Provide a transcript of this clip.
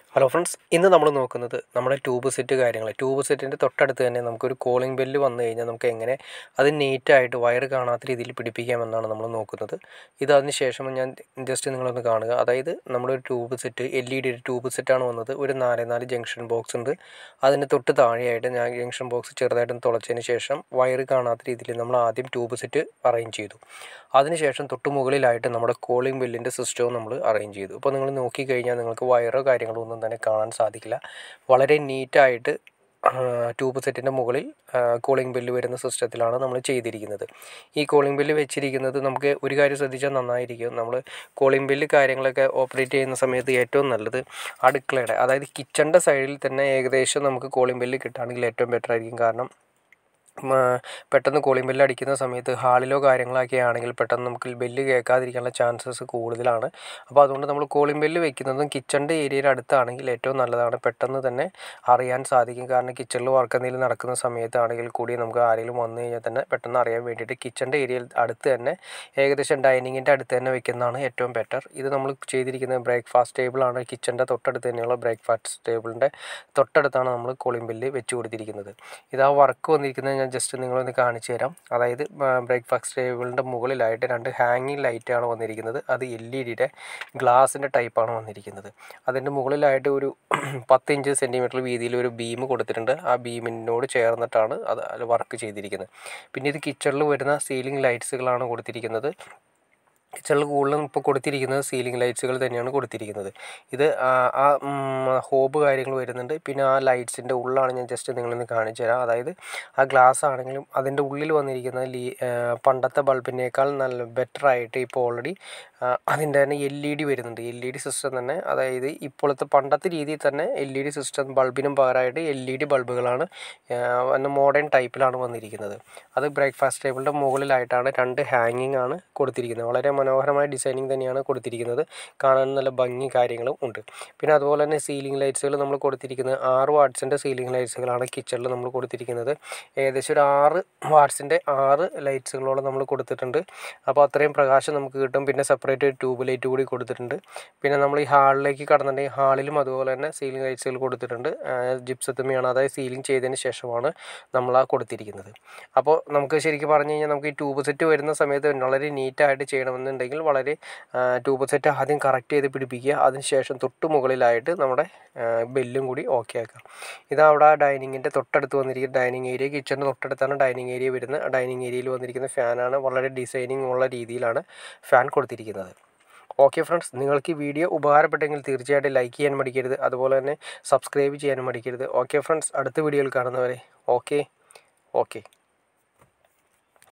hello friends ഇന്ന് നമ്മൾ നോക്കുന്നത് നമ്മുടെ ട്യൂബ് സെറ്റ് കാര്യങ്ങൾ ട്യൂബ് സെറ്റിൻ്റെ തൊട്ടടുത്ത് തന്നെ നമുക്കൊരു കോളിംഗ് ബെല്ല് വന്നു കഴിഞ്ഞാൽ നമുക്ക് എങ്ങനെ അത് നീറ്റായിട്ട് വയർ കാണാത്ത രീതിയിൽ പിടിപ്പിക്കാമെന്നാണ് നമ്മൾ നോക്കുന്നത് ഇത് അതിന് ശേഷം ഞാൻ ജസ്റ്റ് നിങ്ങളൊന്ന് കാണുക അതായത് നമ്മുടെ ഒരു ട്യൂബ് സെറ്റ് എൽ ഇ ഡിയുടെ ട്യൂബ് സെറ്റാണ് വന്നത് ഒരു നാല് നാല് ജംഗ്ഷൻ ബോക്സ് ഉണ്ട് അതിന് തൊട്ട് താഴെയായിട്ട് ഞാൻ ജംഗ്ഷൻ ബോക്സ് ചെറുതായിട്ടൊന്ന് തുളച്ചതിന് ശേഷം വയർ കാണാത്ത രീതിയിൽ നമ്മൾ ആദ്യം ട്യൂബ് സെറ്റ് അറേഞ്ച് ചെയ്തു അതിനുശേഷം തൊട്ട് മുകളിലായിട്ട് നമ്മുടെ കോളിംഗ് ബെല്ലിൻ്റെ സിസ്റ്റവും നമ്മൾ അറേഞ്ച് ചെയ്തു അപ്പോൾ നിങ്ങൾ നോക്കിക്കഴിഞ്ഞാൽ നിങ്ങൾക്ക് വയറോ കാര്യങ്ങളോ ഒന്നും തന്നെ കാണാൻ സാധിക്കില്ല വളരെ നീറ്റായിട്ട് ട്യൂബ് സെറ്റിൻ്റെ മുകളിൽ കൂളിംഗ് ബെല്ല് വരുന്ന സിസ്റ്റത്തിലാണ് നമ്മൾ ചെയ്തിരിക്കുന്നത് ഈ കൂളിംഗ് ബെല്ല് വെച്ചിരിക്കുന്നത് നമുക്ക് ഒരു കാര്യം ശ്രദ്ധിച്ചാൽ നന്നായിരിക്കും നമ്മൾ കൂളിംഗ് ബെല്ല് കാര്യങ്ങളൊക്കെ ഓപ്പറേറ്റ് ചെയ്യുന്ന സമയത്ത് ഏറ്റവും നല്ലത് അടുക്കളയുടെ അതായത് കിച്ചണിൻ്റെ സൈഡിൽ തന്നെ ഏകദേശം നമുക്ക് കൂളിംഗ് ബെല്ല് കിട്ടുകയാണെങ്കിൽ ഏറ്റവും ബെറ്റർ ആയിരിക്കും കാരണം പെട്ടെന്ന് കോളിംഗ് ബെല്ല് അടിക്കുന്ന സമയത്ത് ഹാളിലോ കാര്യങ്ങളൊക്കെ ആണെങ്കിൽ പെട്ടെന്ന് നമുക്ക് ബെല്ല് കേൾക്കാതിരിക്കാനുള്ള ചാൻസസ് കൂടുതലാണ് അപ്പോൾ അതുകൊണ്ട് നമ്മൾ കോളിംഗ് ബെല്ല് വെക്കുന്നതും കിച്ചണിൻ്റെ ഏരിയയുടെ അടുത്താണെങ്കിൽ ഏറ്റവും നല്ലതാണ് പെട്ടെന്ന് തന്നെ അറിയാൻ സാധിക്കും കാരണം കിച്ചണിൽ വർക്ക് എന്തെങ്കിലും നടക്കുന്ന സമയത്താണെങ്കിൽ കൂടി നമുക്ക് ആരെങ്കിലും വന്നു കഴിഞ്ഞാൽ തന്നെ പെട്ടെന്ന് അറിയാൻ വേണ്ടിയിട്ട് കിച്ചണിൻ്റെ ഏരിയയിൽ അടുത്ത് തന്നെ ഏകദേശം ഡൈനിങ്ങിൻ്റെ അടുത്ത് തന്നെ വെക്കുന്നതാണ് ഏറ്റവും ബെറ്റർ ഇത് നമ്മൾ ചെയ്തിരിക്കുന്നത് ബ്രേക്ക്ഫാസ്റ്റ് ടേബിളാണ് കിച്ചണിൻ്റെ തൊട്ടടുത്ത് തന്നെയുള്ള ബ്രേക്ക്ഫാസ്റ്റ് ടേബിളിൻ്റെ തൊട്ടടുത്താണ് നമ്മൾ കോളിംഗ് ബെല്ല് വെച്ച് കൊടുത്തിരിക്കുന്നത് ഇത് ആ വർക്ക് വന്നിരിക്കുന്നത് ഞാൻ ജസ്റ്റ് നിങ്ങളൊന്ന് കാണിച്ചു തരാം അതായത് ബ്രേക്ക്ഫാസ്റ്റ് ടേബിളിൻ്റെ മുകളിലായിട്ട് രണ്ട് ഹാങ്ങിങ് ലൈറ്റാണ് വന്നിരിക്കുന്നത് അത് എൽ ഇ ഡിയുടെ ഗ്ലാസിൻ്റെ ടൈപ്പാണ് വന്നിരിക്കുന്നത് അതിൻ്റെ മുകളിലായിട്ട് ഒരു പത്ത് ഇഞ്ച് സെൻറ്റിമീറ്റർ വീതിയിൽ ഒരു ബീം കൊടുത്തിട്ടുണ്ട് ആ ബീമിനോട് ചേർന്നിട്ടാണ് അത് വർക്ക് ചെയ്തിരിക്കുന്നത് പിന്നെ ഇത് കിച്ചണിൽ വരുന്ന സീലിംഗ് ലൈറ്റ്സുകളാണ് കൊടുത്തിരിക്കുന്നത് കിച്ചണിൽ കൂടുതലും ഇപ്പോൾ കൊടുത്തിരിക്കുന്നത് സീലിംഗ് ലൈറ്റ്സുകൾ തന്നെയാണ് കൊടുത്തിരിക്കുന്നത് ഇത് ആ ഹോബ് കാര്യങ്ങൾ വരുന്നുണ്ട് പിന്നെ ആ ലൈറ്റ്സിൻ്റെ ഉള്ളാണ് ഞാൻ ജസ്റ്റ് നിങ്ങളൊന്ന് കാണിച്ചു തരാം അതായത് ആ ഗ്ലാസ് ആണെങ്കിലും അതിൻ്റെ ഉള്ളിൽ വന്നിരിക്കുന്ന ലീ പണ്ടത്തെ ബൾബിനേക്കാൾ നല്ല ബെറ്റർ ആയിട്ട് ഇപ്പോൾ ഓൾറെഡി അതിൻ്റെ തന്നെ എൽ ഇ ഡി വരുന്നുണ്ട് എൽ ഇ ഡി സിസ്റ്റം തന്നെ അതായത് ഇപ്പോഴത്തെ പണ്ടത്തെ രീതിയിൽ തന്നെ എൽ ഇ ഡി സിസ്റ്റം ബൾബിനും പകരമായിട്ട് എൽ ഇ ഡി ബൾബുകളാണ് മോഡേൺ ടൈപ്പിലാണ് വന്നിരിക്കുന്നത് അത് ബ്രേക്ക്ഫാസ്റ്റ് ടേബിളിൻ്റെ മുകളിലായിട്ടാണ് രണ്ട് ഹാങ്ങിങ് ആണ് കൊടുത്തിരിക്കുന്നത് വളരെ മനോഹരമായ ഡിസൈനിങ് തന്നെയാണ് കൊടുത്തിരിക്കുന്നത് കാണാൻ നല്ല ഭംഗി കാര്യങ്ങളും ഉണ്ട് പിന്നെ അതുപോലെ തന്നെ സീലിംഗ് ലൈറ്റ്സുകൾ നമ്മൾ കൊടുത്തിരിക്കുന്നത് ആറ് വാട്ട്സിൻ്റെ സീലിംഗ് ലൈറ്റ്സുകളാണ് കിച്ചണിൽ നമ്മൾ കൊടുത്തിരിക്കുന്നത് ഏകദേശം ഒരു ആറ് വാട്ട്സിൻ്റെ ആറ് ലൈറ്റ്സുകളോളം നമ്മൾ കൊടുത്തിട്ടുണ്ട് അപ്പോൾ അത്രയും പ്രകാശം നമുക്ക് കിട്ടും പിന്നെ സെപ്പറേറ്റ് ട്യൂബ് ലൈറ്റ് കൂടി കൊടുത്തിട്ടുണ്ട് പിന്നെ നമ്മൾ ഈ ഹാളിലേക്ക് കടന്നിട്ടുണ്ടെങ്കിൽ ഹാളിലും അതുപോലെ തന്നെ സീലിംഗ് ലൈറ്റ്സുകൾ കൊടുത്തിട്ടുണ്ട് ജിപ്സത്തുമ്മയാണ് അതായത് സീലിംഗ് ചെയ്തതിന് ശേഷമാണ് നമ്മൾ ആ കൊടുത്തിരിക്കുന്നത് അപ്പോൾ നമുക്ക് ശരിക്കും പറഞ്ഞു കഴിഞ്ഞാൽ നമുക്ക് ഈ ട്യൂബ് സെറ്റ് വരുന്ന സമയത്ത് വളരെ നീറ്റായിട്ട് ചെയ്യണമെന്നുണ്ടെങ്കിൽ വളരെ ട്യൂബ് സെറ്റ് ആദ്യം കറക്റ്റ് ചെയ്ത് പിടിപ്പിക്കുക അതിനുശേഷം തൊട്ട് മുകളിലായിട്ട് നമ്മുടെ ബെല്ലും കൂടി ഓക്കെ ആക്കുക ഇതവിടെ ഡൈനിങ്ങിൻ്റെ തൊട്ടടുത്ത് വന്നിരിക്കുന്ന ഡൈനിങ് ഏരിയ കിച്ചണിൻ്റെ തൊട്ടടുത്താണ് ഡൈനിങ് ഏരിയ വരുന്നത് ഡൈനിങ് ഏരിയയിൽ വന്നിരിക്കുന്ന ഫാനാണ് വളരെ ഡിസൈനിങ് ഉള്ള രീതിയിലാണ് ഫാൻ കൊടുത്തിരിക്കുന്നത് ഓക്കെ ഫ്രണ്ട്സ് നിങ്ങൾക്ക് ഈ വീഡിയോ ഉപകാരപ്പെട്ടെങ്കിൽ തീർച്ചയായിട്ടും ലൈക്ക് ചെയ്യാൻ മടിക്കരുത് അതുപോലെ തന്നെ സബ്സ്ക്രൈബ് ചെയ്യാനും മടിക്കരുത് ഓക്കെ ഫ്രണ്ട്സ് അടുത്ത വീഡിയോയിൽ കാണുന്നവരെ ഓക്കെ ഓക്കെ